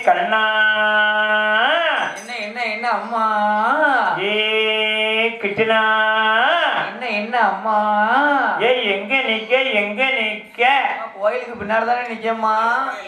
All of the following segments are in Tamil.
கண்ணா என்ன என்ன என்ன அம்மா ஏ கிட்டனா என்ன என்ன அம்மா ஏ எங்க நிக்க எங்க நிக்க அம்மா, கோயிலுக்கு பின்னாடி தானே நிக்கம்மா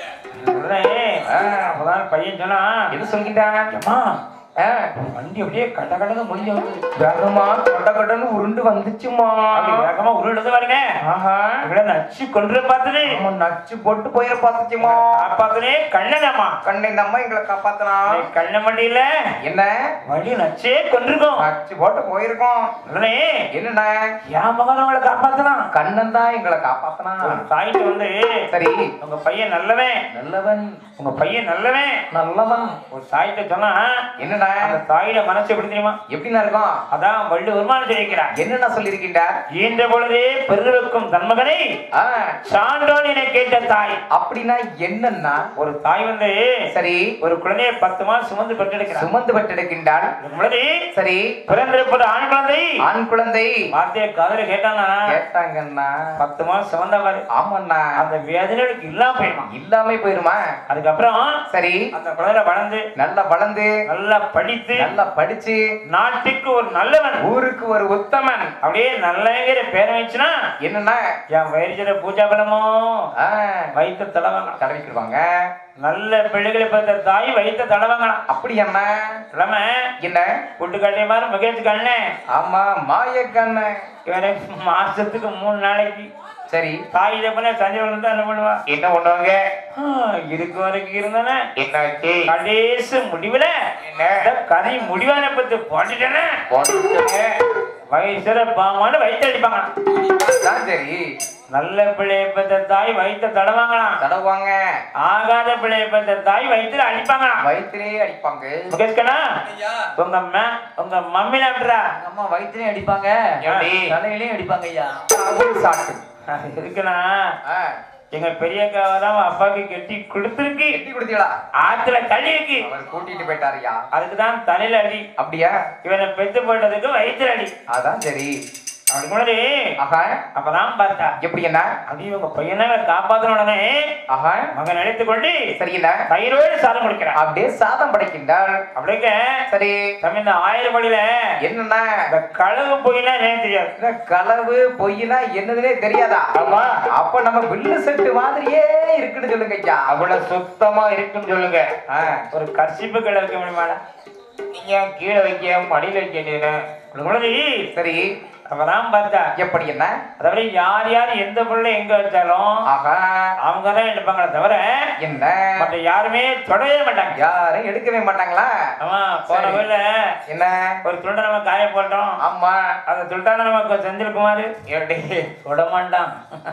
சொல்றேன் அப்பதான் பையன் சொன்னா எது சொல்கின்றான் அம்மா ஆ, வண்டி அப்படியே கட்ட கடங்க முடிஞ்ச வந்து வேகமா கொண்ட கொண்டன்னு உருண்டு வந்துச்சுமா அப்படி வேகமா உருளுது பாருங்க ஆஹா இவ்வளவு நச்சு கொன்று பார்த்தது ஆமா, நச்சு போட்டு போயிட பாத்துச்சுமா காப்பாத்துனே கண்ணனம்மா கண்ணை இந்த அம்மா எங்களை காப்பாத்தனா கண்ண மண்டியில என்ன வண்டி நச்சே கொண்டிருக்கோம் நச்சு போட்டு போயிருக்கோம் உடனே என்னண்ணா என் மகன் அவங்களை காப்பாத்தலாம் கண்ணன் தான் எங்களை காப்பாத்தனா தாயிட்ட வந்து சரி உங்க பையன் நல்லவன் நல்லவன் உங்க பையன் நல்லவன் நல்லவன் ஒரு தாயிட்ட சொன்னா என்னண்ணா அந்த தாயோட மனசு எப்படி தெரியுமா எப்படிண்ணா இருக்கும் அதான் வள்ளி வருமானம் தெரிவிக்கிறார் என்னண்ணா சொல்லியிருக்கின்றார் ஈன்ற பொழுதே பெருவக்கும் தன்மகனை ஆ, சான்றோன் என கேட்ட தாய் அப்படின்னா என்னன்னா ஒரு தாய் வந்து சரி ஒரு குழந்தையை பத்து மாசம் சுமந்து பெற்றெடுக்கிறார் சுமந்து பெற்றெடுக்கின்றாள் இந்த குழந்தை சரி பிறந்திருப்பது ஆண் குழந்தை ஆண் குழந்தை வார்த்தையை காதல கேட்டானா கேட்டாங்கண்ணா பத்து மாசம் சுமந்த பாரு ஆமாண்ணா அந்த வேதனைகளுக்கு இல்லாம போயிடுமா இல்லாம போயிருமா அதுக்கப்புறம் சரி அந்த குழந்தை வளர்ந்து நல்லா வளர்ந்து நல்லா படித்து நல்லா படிச்சு நாட்டுக்கு ஒரு நல்லவன் ஊருக்கு ஒரு உத்தமன் அப்படியே நல்லங்கிற பேர் வச்சுனா என்னன்னா என் வயிற்று பூஜா பலமோ ஆ, வைத்த தடவாங்களாம் தடவிக்கிடுவாங்க நல்ல பிள்ளைகளை பார்த்த தாய் வைத்த தடவாங்களாம் அப்படி என்ன கிழமை என்ன புட்டு கட்டை மாதிரி மகேஷ் கண்ணே ஆமா மாய கண்ணு இவரை மாசத்துக்கு மூணு நாளைக்கு சரி தாய் இதை பண்ண சஞ்சய் வந்து என்ன பண்ணுவா என்ன பண்ணுவாங்க ஆ, இருக்கு வரைக்கும் இருந்தானே என்னாச்சு கடைசி முடிவுல என்ன இந்த கதை முடிவான பத்தி போட்டுட்டேனே போட்டுட்டீங்க. வயசுல பாமான்னு வயிற்று அடிப்பாங்களாம் அதான் சரி நல்ல பிள்ளைய பெற்ற தாய் வயிற்ற தடவாங்களாம் தடவாங்க ஆகாத பிள்ளைய பெற்ற தாய் வயிற்றுல அடிப்பாங்களாம் வயிற்றுலயே அடிப்பாங்க முகேஷ் கண்ணா ஐயா உங்க ம- உங்க மம்மி விடுறா எங்க அம்மா வயிற்றுலயும் அடிப்பாங்க எப்படி? தலையிலயும் அடிப்பாங்க ஐயா அவள் சாட்டு இருக்குண்ணா ஆ, எங்க பெரியக்காவை தான் அப்பாவுக்கு கெட்டி கொடுத்துருக்கு எட்டி கொடுத்தீங்களா ஆத்துல தள்ளி இருக்கு அவர் கூட்டிட்டு போயிட்டாருயா அதுக்குதான் தலையில அடி அப்படியா இவனை பெத்து போட்டதுக்கு வயிற்றுல அடி அதான் சரி அப்படி முன்னாடி ஆஹா அப்பதான் பார்த்தா எப்படி என்ன அப்படி இவங்க பையனை காப்பாத்தின உடனே ஆஹா மகன் நினைத்து கொண்டு சரி என்ன தயிரோடு சாதம் கொடுக்கிறான் அப்படியே சாதம் படைக்கின்றாள் அப்படிங்க சரி தம்பி இந்த ஆயிரம் படியில என்னன்னா இந்த கழுகு போயினா என்னன்னு தெரியாது இந்த களவு பொய்னா என்னதுனே தெரியாதா ஆமா. அப்ப நம்ம வில்லு செட்டு மாதிரியே இருக்குன்னு சொல்லுங்க ஐயா அவ்வளவு சுத்தமா இருக்குன்னு சொல்லுங்க ஆ, ஒரு கர்ச்சிப்பு கீழே வைக்க முடியுமாடா நீங்க கீழே வைக்க மடியில வைக்க வேண்டியதுன்னு ஒரு குழந்தை சரி அப்பதான் பார்த்தா எப்படி என்ன அதாவது யார் யார் எந்த பொருளை எங்க வச்சாலும் ஆஹா அவங்க தான் எடுப்பாங்களே தவிர என்ன மற்ற யாருமே தொடவே மாட்டாங்க யாரும் எடுக்கவே மாட்டாங்களா ஆமா போன சரி. கோயில என்ன ஒரு துண்டை நம்ம காய போட்டோம் ஆமா அந்த துண்டான நமக்கு செந்தில்குமார் எப்படி தொட மாட்டான்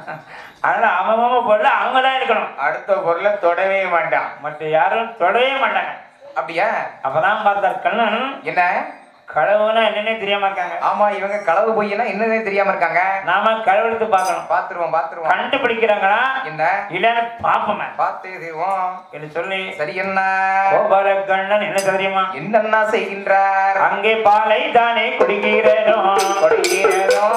அதனால அவங்க பொருளை அவங்க தான் எடுக்கணும் அடுத்த பொருளை தொடவே மாட்டான் மற்ற யாரும் தொடவே மாட்டாங்க அப்படியா அப்பதான் பார்த்தார் கண்ணன் என்ன கடவுனா என்னன்னே தெரியாம இருக்காங்க ஆமா இவங்க களவு பொய்னா என்னன்னே தெரியாம இருக்காங்க நாம கடவுளுக்கு பார்க்கணும் பாத்துருவோம் பாத்துருவோம் கண்டுபிடிக்கிறாங்களா என்ன இல்லன்னு பாப்போமே பார்த்து தீர்வோம் என்று சொல்லி சரி என்ன கோபால கண்ணன் என்ன தெரியுமா என்னென்ன செய்கின்றார் அங்கே பாலை தானே குடிக்கிறதோ கொடுக்கிறதோ,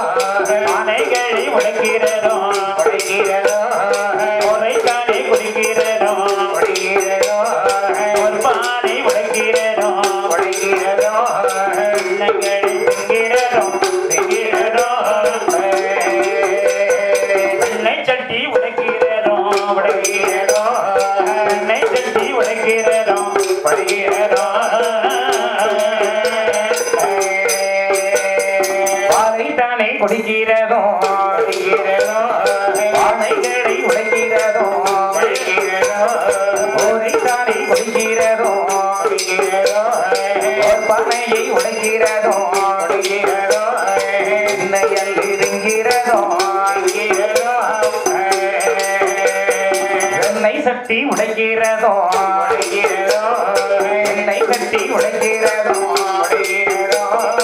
பானைகளை உடைக்கிறதோ கொடுக்கிறதோ, போதை தானே குடிக்கிறதோ கொடுக்கிறதோ, ஒரு பானை உடைக்கிறதோ கொடுக்கிறதோ, பிள்ளைகளை திங்கிறதோ திங்கிறதோ வெள்ளை சட்டி உடைக்கிறதோ உடைக்கிறதோ வெள்ளை சட்டி உடைக்கிறதோ உடைக்கிறதோ பாலை தானே குடிக்கிறதோ குடிக்கிறதோ பானைகளை உடைக்கிறதோ உடைக்கிறதோ போதை தானே குடிக்கிறதோ குடிக்கிறதோ ஒரு பானையை உடைக்கிறதோ உடைக்கிறதோ எண்ணெயில் இருங்கிறதோ இருங்கிறதோ எண்ணெய் சட்டி உடைக்கிறதோ உடைக்கிறதோ எண்ணெய் சட்டி உடைக்கிறதோ உடைக்கிறதோ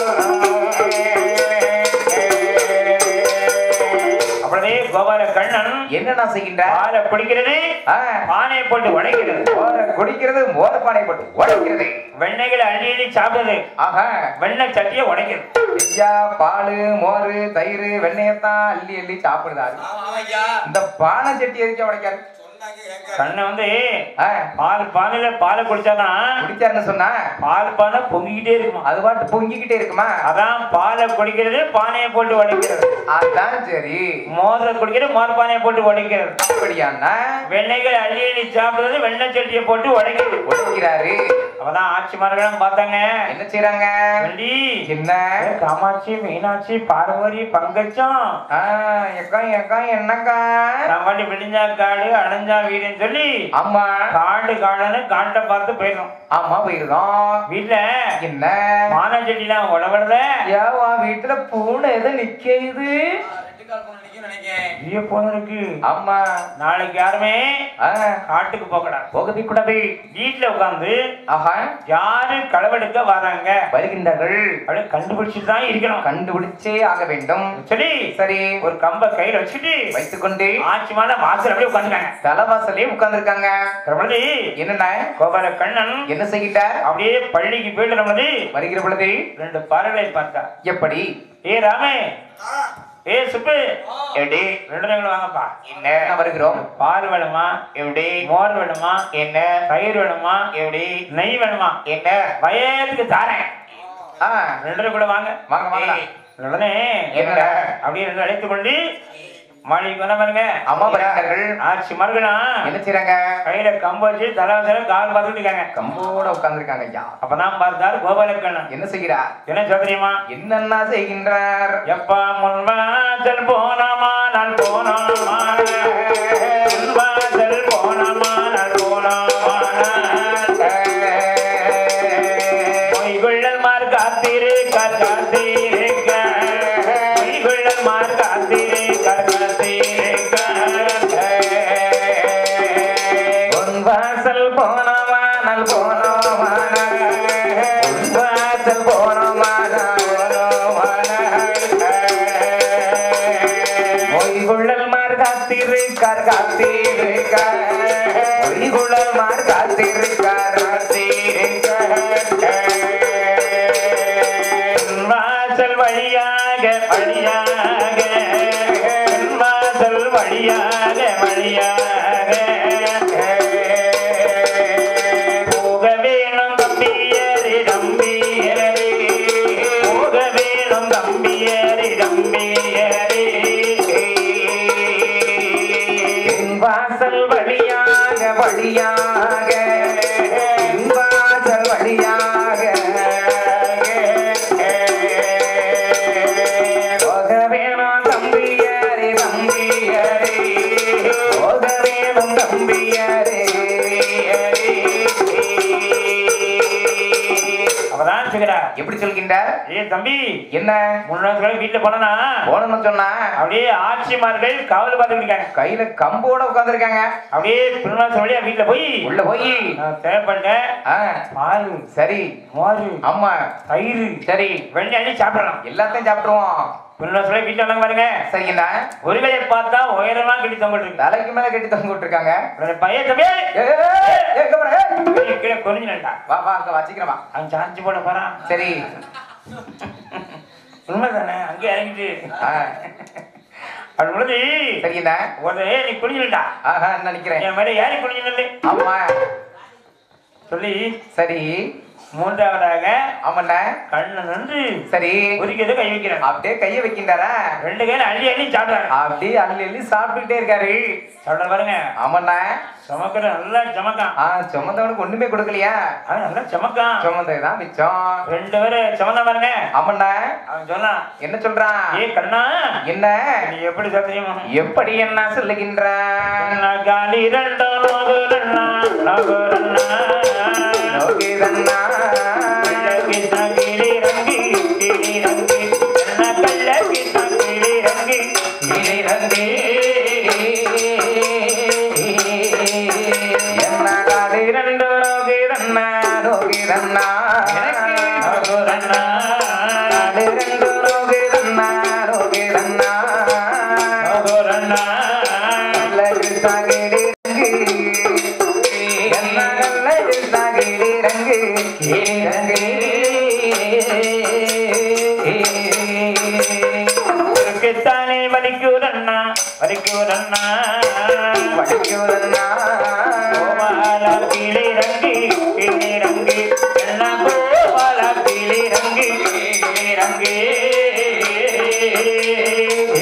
அப்படியே கோபால கண்ணன் என்னென்ன செய்கின்றார் பாலை குடிக்கிறது ஆ, பானையை போட்டு உடைக்கிறது மோரை குடிக்கிறது மோர் பானை போட்டு உடைக்கிறது வெண்ணெய்களை அள்ளி அள்ளி சாப்பிடுறது ஆஹா வெண்ணெய் சட்டியை உடைக்கிறது ஐயா பால் மோர் தயிர் வெண்ணெயத்தான் அள்ளி அள்ளி சாப்பிடுதாரு ஆமா ஆமா ஐயா இந்த பானை சட்டி எதுக்கு உடைக்காரு சொன்னாங்க எங்க கண்ணை வந்து ஆ, பால் பானையில பாலை குடிச்சாதான் குடிச்சாருன்னு சொன்னா பால் பானை பொங்கிக்கிட்டே இருக்குமா அது பாட்டு பொங்கிக்கிட்டே இருக்குமா அதான் பாலை குடிக்கிறது பானையை போட்டு உடைக்கிறது அதான் சரி மோதிர குடிக்கிறது மோர் பானையை போட்டு உடைக்கிறது அப்படியாண்ணா வெண்ணெய்கள் அள்ளி அள்ளி சாப்பிடுறது வெண்ணெய் சட்டியை போட்டு உடைக்கிறது உடைக்கிறாரு அப்பதான் ஆட்சிமார்களும் பார்த்தாங்க என்ன செய்றாங்க வெள்ளி என்ன காமாட்சி மீனாட்சி பார்வதி பங்கச்சம் ஆ, எக்கா எக்கா என்னக்கா நம்மாட்டி விடிஞ்சா காடு அடைஞ்சா வீடுன்னு சொல்லி ஆமா காடு காடுன்னு காட்டை பார்த்து போயிடும் ஆமா போயிருக்கோம் வீட்டுல என்ன மானா செடிலாம் உழவுறத ஏவா வீட்டுல பூனை எதை நிக்கிது ஐயோ போன இருக்கு ஆமா நாளைக்கு யாருமே ஆ, காட்டுக்கு போகக்கூடாது போகவே கூடாது வீட்டுல உட்காந்து ஆஹா யாரு களவெடுக்க வராங்க வருகின்றார்கள் அப்படியே கண்டுபிடிச்சிட்டு தான் இருக்கணும் கண்டுபிடிச்சே ஆக வேண்டும் சரி சரி ஒரு கம்ப கையில வச்சுட்டு வைத்துக்கொண்டு ஆட்சி மாத வாசல் அப்படியே உட்காந்துருக்காங்க தலைவாசலே உட்கார்ந்திருக்காங்க பிரபலதி என்னண்ணா கோபால கண்ணன் என்ன செய்கின்றார் அப்படியே பள்ளிக்கு போயிட்டு நம்மளது வருகிற பொழுது ரெண்டு பறவை பார்த்தா எப்படி ஏ ராமே ஏ சுப்பு எப்படி ரெண்டு நாள் வாங்கப்பா என்ன வருகிறோம் பால் வேணுமா எப்படி மோர் வேணுமா என்ன தயிர் வேணுமா எப்படி நெய் வேணுமா என்ன வயதுக்கு தாரேன் ஆ ரெண்டு கூட வாங்க வாங்க, வாங்க. உடனே என்னடா? அப்படியே ரெண்டு அழைத்து கொண்டு மாளிகைக்கு வந்த பாருங்க அம்மா வருகிறார்கள் ஆட்சி மறுகலாம் என்ன செய்றாங்க கையில கம்பு வச்சு தலை தலை கால் பார்த்துட்டு இருக்காங்க கம்போட உட்கார்ந்திருக்காங்க ஐயா அப்பதான் பார்த்தார் கோபாலக்கண்ணன் என்ன செய்கிறார் என்ன சொல்றீமா என்னென்ன செய்கின்றார் எப்பா முன்வாசல் போனமா நான் போனோமா முன்வாசல் போனமா நான் போனோமா பொய்குள்ளல் மார் காத்திரு கார் காத்திருக்க பொய்குள்ளல் மார் காத்திரு கார் காத்திருக்க உன் வாசல் போனவானல் போனவானல் உன் வாசல் போனவானல் மொய்குழல் மார் காத்திருக்கார் காத்திருக்கார் மொய்குழல் மார் காத்திருக்கார் வாசல் வழியாக வழியாக வாசல் வழியாக வழியாக போக வேணும் தம்பியரி தம்பியரி போக வேணும் தம்பியரி தம்பியரி என் வாசல் வழியாக வழியாக என் வாசல் வழியாக போக வேணும் தம்பியாரே தம்பியாரே போக வேணும் தம்பியாரே அவதான் சொல்கிறா எப்படி சொல்கின்றார் ஏ தம்பி என்ன முன்னாள் வீட்டுல போனா போனோம்னு சொன்னா அப்படியே ஆட்சிமார்கள் காவல் பார்த்துட்டு இருக்காங்க கையில கம்போட உட்கார்ந்திருக்காங்க அப்படியே திருநாள் வழியா வீட்டுல போய் உள்ள போய் நான் தேவைப்பட்ட ஆ, பால் சரி மோர் ஆமா தயிர் சரி வெள்ளை அள்ளி சாப்பிடலாம் எல்லாத்தையும் சாப்பிட்டுருவோம் திருநாள் சொல்லி வீட்டுல வந்தாங்க பாருங்க சரிங்கண்ணா ஒரு கையை பார்த்தா உயரமா கட்டி தொங்கிட்டு இருக்கு தலைக்கு மேல கட்டி தொங்க விட்டுருக்காங்க அந்த பையன் தம்பி ஏய், ஏய், ஏய், ஏய், இங்க பாரு, ஏய். ஏய், கீழே குறிஞ்சினா வா வா அங்க வச்சுக்கிறேன் வா அவன் சார்ஜ் போட போறான் சரி உண்மைதானே அங்கே இறங்கிட்டு ஆ, அது பொழுது சரிங்கண்ணா ஒரு நீ குனிஞ்சுட்டா ஆஹா நினைக்கிறேன் என் மேல ஏறி குனிஞ்சு ஆமா சொல்லி சரி மூன்றாவதாக ஆமாண்ணா கண்ணு நின்று சரி குறிக்கிறது கை வைக்கிறான் அப்படியே கைய வைக்கின்றாரா ரெண்டு கையில அள்ளி அள்ளி சாப்பிடுறாங்க அப்படியே அள்ளி அள்ளி சாப்பிட்டுட்டே இருக்காரு சாப்பிட பாருங்க ஆமாண்ணா சமக்கிற நல்லா சமக்கான் ஆ சுமந்தவனுக்கு ஒண்ணுமே கொடுக்கலையா அவன் நல்லா சமக்கான் சுமந்ததுதான் மிச்சம் ரெண்டு பேரும் சமந்தா பாருங்க ஆமாண்ணா அவன் சொன்னான் என்ன சொல்றான் ஏ கண்ணா என்ன நீ எப்படி சத்தியமா எப்படி என்ன சொல்லுகின்றான் காலி ரெண்டோ நோகுரண்ணா நோகுரண்ணா நோக்கிதண்ணா கிருஷ்ண கிளி ரங்கி கிளி ரங்கி என்ன கள்ள கிருஷ்ண கிளி ரங்கி கிளி ரங்கி என்ன காடு ரெண்டு நோக்கிதண்ணா நோக்கிதண்ணா நோகுரண்ணா காடு ரெண்டு நோக்கிதண்ணா நோக்கிதண்ணா நோகுரண்ணா நல்ல கிருஷ்ணா கிளி ரங்கு என்ன நல்ல கிருஷ்ணா கிளி ரங்கு கிளி ரங்கு தானே வலிக்குரண்ணா வலிக்குரண்ணா வடிக்குதண்ணா கோபால கீழே ரங்கு கீழே ரங்கு என்ன கோபால கீழே ரங்கு கீழே ரங்கு